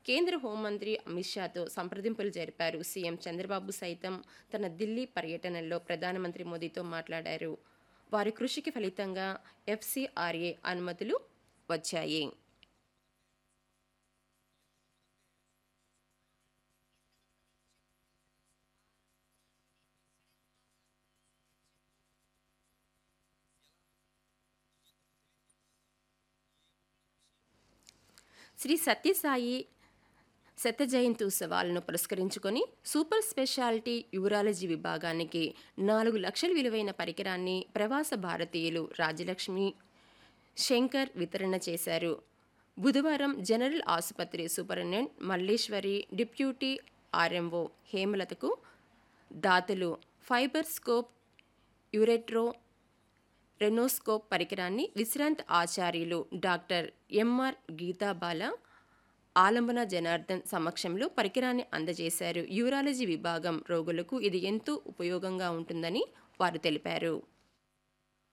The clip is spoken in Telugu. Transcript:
కేంద్ర హోంమంత్రి అమిత్ షాతో సంప్రదింపులు జరిపారు సీఎం చంద్రబాబు సైతం తన ఢిల్లీ పర్యటనలో ప్రధానమంత్రి మోదీతో మాట్లాడారు వారి కృషికి ఫలితంగా ఎఫ్సిఆర్ఏ అనుమతులు వచ్చాయి శ్రీ సత్యసాయి శత జయంతి ఉత్సవాలను పురస్కరించుకొని సూపర్ స్పెషాలిటీ యూరాలజీ విభాగానికి నాలుగు లక్షల విలువైన పరికరాన్ని ప్రవాస భారతీయులు రాజ్యలక్ష్మి శంకర్ వితరణ చేశారు బుధవారం జనరల్ ఆసుపత్రి సూపరింటెండెంట్ మల్లేశ్వరి డిప్యూటీ ఆర్ఎంఓ హేమలతకు దాతలు ఫైబర్ స్కోప్ యురెట్రో రెనోస్కోప్ పరికరాన్ని విశ్రాంత్ ఆచార్యులు డాక్టర్ ఎంఆర్ గీతాబాల ఆలంబన జనార్దన్ సమక్షంలో పరికరాన్ని అందజేశారు యూరాలజీ విభాగం రోగులకు ఇది ఎంతో ఉపయోగంగా ఉంటుందని వారు తెలిపారు